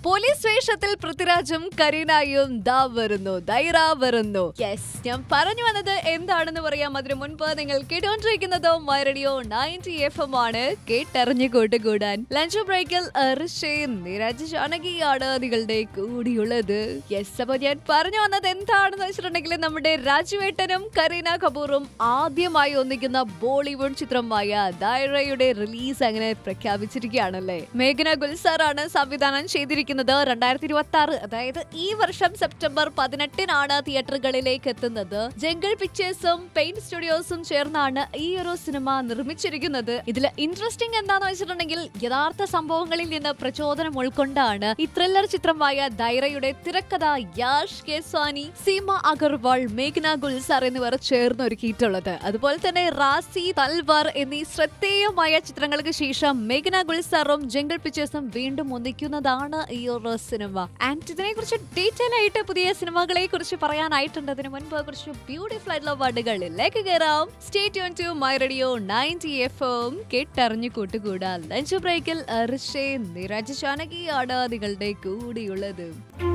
police വേഷത്തിൽ പൃഥ്വിരാജും കരീനായും ദാ വരുന്നു ദൈറ വരുന്നു യെസ് ഞാൻ പറഞ്ഞു വന്നത് എന്താണെന്ന് പറയാം അതിനു മുൻപ് നിങ്ങൾ കേട്ടുകൊണ്ടിരിക്കുന്നത് മൈറഡിയോ നയൻറ്റി എഫ് എം ആണ് കേട്ടറിഞ്ഞു കൂട്ടുകൂടാൻ ലഞ്ച് ബ്രേക്കിൽ ഋഷയും നിരജ് ജാനകിയാണ് നിങ്ങളുടെ കൂടിയുള്ളത് യെസ് അപ്പൊ ഞാൻ പറഞ്ഞു വന്നത് എന്താണെന്ന് വെച്ചിട്ടുണ്ടെങ്കിൽ നമ്മുടെ രാജുവേട്ടനും കരീന കപൂറും ആദ്യമായി ഒന്നിക്കുന്ന ബോളിവുഡ് ചിത്രമായ ദൈറയുടെ റിലീസ് അങ്ങനെ പ്രഖ്യാപിച്ചിരിക്കുകയാണല്ലേ മേഘന ഗുൽസാറാണ് സംവിധാനം ചെയ്തിരിക്കുന്നത് രണ്ടായിരത്തി ഇരുപത്തി ആറ് അതായത് ഈ വർഷം സെപ്റ്റംബർ പതിനെട്ടിനാണ് തിയേറ്ററുകളിലേക്ക് എത്തുന്നത് ജംഗിൾ പിക്ചേഴ്സും പെയിന്റ് സ്റ്റുഡിയോസും ചേർന്നാണ് ഈ ഒരു സിനിമ നിർമ്മിച്ചിരിക്കുന്നത് ഇതിൽ ഇൻട്രസ്റ്റിംഗ് എന്താന്ന് വെച്ചിട്ടുണ്ടെങ്കിൽ യഥാർത്ഥ സംഭവങ്ങളിൽ നിന്ന് പ്രചോദനം ഉൾക്കൊണ്ടാണ് ഈ ത്രില്ലർ ചിത്രമായ ദൈറയുടെ തിരക്കഥ യാഷ് കേസ്വാനി സീമ അഗർവാൾ മേഘ്ന ഗുൽസാർ എന്നിവർ ചേർന്ന് ഒരുക്കിയിട്ടുള്ളത് അതുപോലെ തന്നെ റാസി തൽവാർ എന്നീ ശ്രദ്ധേയമായ ചിത്രങ്ങൾക്ക് ശേഷം മേഘ്ന ഗുൽസാറും ജംഗിൾ പിക്ചേഴ്സും വീണ്ടും ഒന്നിക്കുന്നതാണ് ഈ ഒരു സിനിമ ആൻഡ് ഇതിനെ കുറിച്ച് ഡീറ്റെയിൽ ആയിട്ട് പുതിയ സിനിമകളെ കുറിച്ച് പറയാനായിട്ടുണ്ട് അതിന് മുൻപ് കുറച്ച് ബ്യൂട്ടിഫുൾ ആയിട്ടുള്ള പാട്ടുകളിലേക്ക് കയറാം stay tune to my radio ninety F M കേട്ടറിഞ്ഞു കൂട്ടുകൂടാ ലഞ്ച് ബ്രേക്കിൽ ഋഷേ നിരജ് ജാനകിയാണ് നിങ്ങളുടെ കൂടിയുള്ളത്